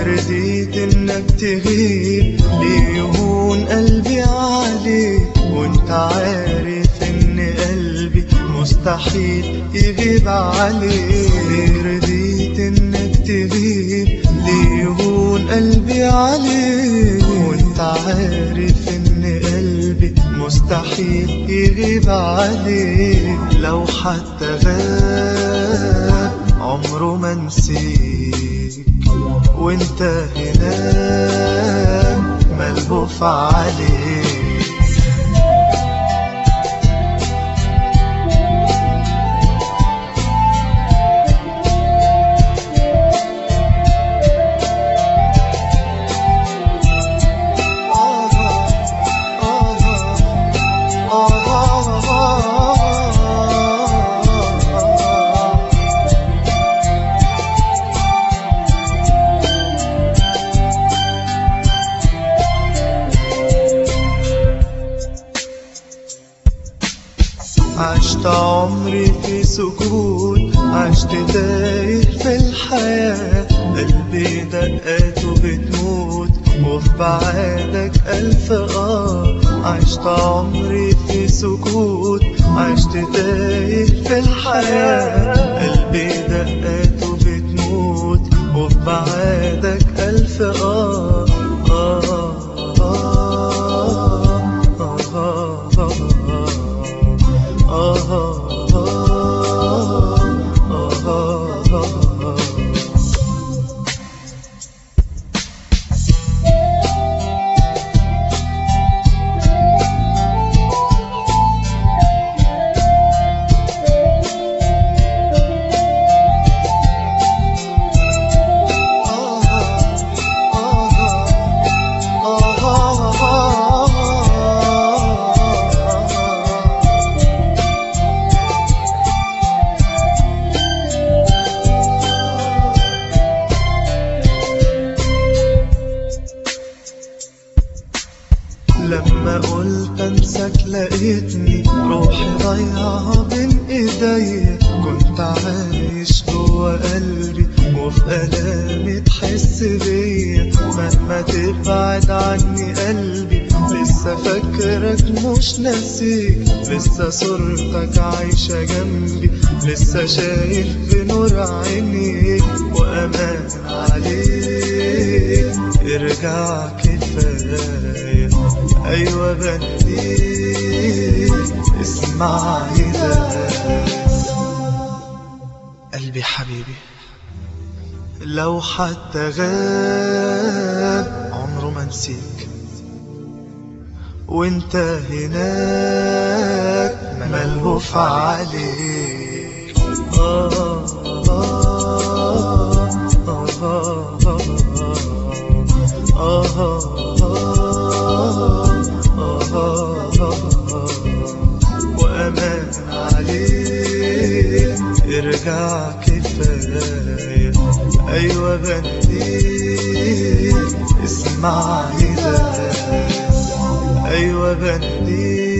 رضيت انك تغيب ليه يهون قلبي عليك وانت عارف ان قلبي مستحيل يغيب عليك ليه رضيت انك تغيب ليه يهون قلبي عليك وانت عارف ان قلبي مستحيل يغيب عليك لو حتى غاب عمره ما نسيك وانت هناك ملهوف عليك عشت عمري في سكوت عشت تايه في الحياة قلبي دقاته بتموت وفي بعادك ألف آه عشت عمري في سكوت عشت تايه في الحياة قلبي دقاته بتموت وفي بعادك ألف آه آه آه آه آه لما قلت انساك لقيتني روحي ضيعها بين ايديا كنت عايش جوا قلبي وفي الامي تحس بيا مهما تبعد عني قلبي لسه فاكرك مش ناسيك لسه صورتك عايشة جنبي لسه شايف بنور عينيك وأمان عليك ارجع كفاية أيوة بنديك اسمع هداية قلبي حبيبي لو حتى غاب عمره ما نسيك وانت هناك ملهوف عليك آه آه آه آه آه وأمان عليك ارجع كفاية أيوة بنديك اسمع هداية أيوة بنديك